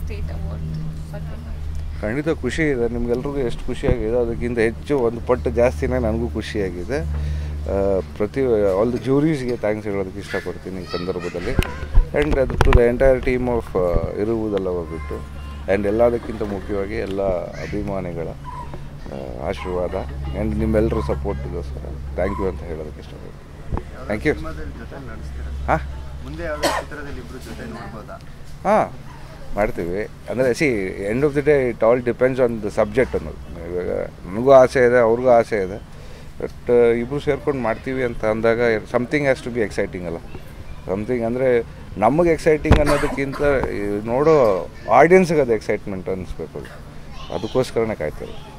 state award ಖಂಡಿತ ಖುಷಿ ಇದೆ ನಿಮ್ಗೆಲ್ರಿಗೂ ಎಷ್ಟು ಖುಷಿಯಾಗಿದೆ ಅದಕ್ಕಿಂತ ಹೆಚ್ಚು ಒಂದು ಪಟ್ಟು ಜಾಸ್ತಿನೇ ನನಗೂ ಖುಷಿಯಾಗಿದೆ ಆ, ಪ್ರತಿ ಆಲ್ ದ ಜೂರೀಸ್ಗೆ ಥ್ಯಾಂಕ್ಸ್ ಹೇಳೋದಕ್ಕೆ ಇಷ್ಟಪಡ್ತೀನಿ ಈ ಸಂದರ್ಭದಲ್ಲಿ ಆ್ಯಂಡ್ ಅದು to the entire team of ಇರುವುದೆಲ್ಲ ಹೋಗ್ಬಿಟ್ಟು ಆ್ಯಂಡ್ ಎಲ್ಲದಕ್ಕಿಂತ ಮುಖ್ಯವಾಗಿ ಎಲ್ಲ ಅಭಿಮಾನಿಗಳ ಆ, ಆಶೀರ್ವಾದ ಆ್ಯಂಡ್ ನಿಮ್ಮೆಲ್ಲರ ಸಪೋರ್ಟಿಗೋಸ್ಕರ ಥ್ಯಾಂಕ್ ಯು ಅಂತ ಹೇಳೋದಕ್ಕೆ ಇಷ್ಟಪಡ್ತೀನಿ ಥ್ಯಾಂಕ್ ಯು ಸಿನಿಮಾದಲ್ಲಿ ಜೊತೆ ನಡೆಸ್ತೀರಾ ಹಾಂ ಮುಂದೆ ಯಾವುದೋ ಚಿತ್ರದಲ್ಲಿ ಇಬ್ರು ಜೊತೆ ನೋಡ್ಬೋದಾ ಹಾಂ ಮಾಡ್ತೀವಿ ಅಂದರೆ see end of the day it all depends on the subject ಅನ್ನೋದು ಇವಾಗ ನನಗೂ ಆಸೆ ಇದೆ ಅವ್ರಿಗೂ ಆಸೆ ಇದೆ ಬಟ್ ಇಬ್ಬರು ಸೇರ್ಕೊಂಡು ಮಾಡ್ತೀವಿ ಅಂತ ಅಂದಾಗ something has to be exciting ಅಲ್ಲ ಸಮಥಿಂಗ್ ಅಂದರೆ ನಮಗೆ ಎಕ್ಸೈಟಿಂಗ್ ಅನ್ನೋದಕ್ಕಿಂತ ಈ ನೋಡೋ ಆಡಿಯನ್ಸ್ಗೆ ಅದು ಎಕ್ಸೈಟ್ಮೆಂಟ್ ಅನ್ನಿಸ್ಬೇಕು ಅದು ಅದಕ್ಕೋಸ್ಕರನೇ ಕಾಯ್ತಾರೆ